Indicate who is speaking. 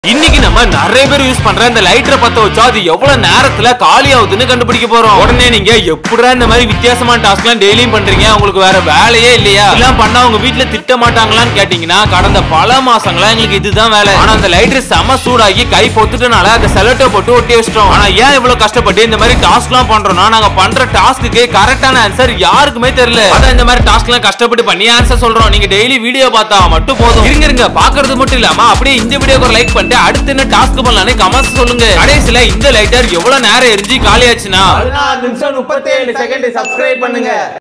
Speaker 1: இன்னைக்கு நம்ம நிறைய பேர் யூஸ் பண்ற இந்த லைட்டரை பத்த வச்சா அது எவ்வளவு நேரத்துல காலி ஆகுதுன்னு கண்டுபிடிக்க போறோம் உடனே நீங்க எப்படிடா இந்த மாதிரி வித்தியாசமான டாஸ்க் எல்லாம் டெய்லியும் பண்றீங்க உங்களுக்கு வேற வேலையே இல்லையா எல்லாம் பண்ணா உங்க வீட்ல திட்ட மாட்டாங்களான்னு கேட்டீங்கன்னா கடந்த பல மாசங்களா எங்களுக்கு இதுதான் வேலை ஆனா அந்த லைட்டர் செம சூடாகி கை பொத்துட்டனால அந்த செலட்டோ போட்டு ஒட்டி வச்சிட்டோம் ஆனா ஏன் இவ்வளவு கஷ்டப்பட்டு இந்த மாதிரி டாஸ்க் எல்லாம் பண்றோம்னா நாங்க பண்ற டாஸ்க்கு கரெக்டான ஆன்சர் யாருக்குமே தெரியல அதான் இந்த மாதிரி டாஸ்க் எல்லாம் கஷ்டப்பட்டு பண்ணி ஆன்சர் சொல்றோம் நீங்க டெய்லி வீடியோ பார்த்தா மட்டும் போதும் இருங்க இருங்க பாக்குறது மட்டும் இல்லாம அப்படியே இந்த வீடியோக்கு ஒரு லைக் பண்ணிட்டு அடுத்து என்ன டாஸ்க் பண்ணலாம்னு கமெண்ட்ஸ் சொல்லுங்க கடைசியில இந்த லைட்டர் எவ்வளவு நேரம் எரிஞ்சு காலியாச்சுன்னா
Speaker 2: பதினாறு நிமிஷம் முப்பத்தேழு செகண்ட் சப்ஸ்கிரைப் பண்ணுங்க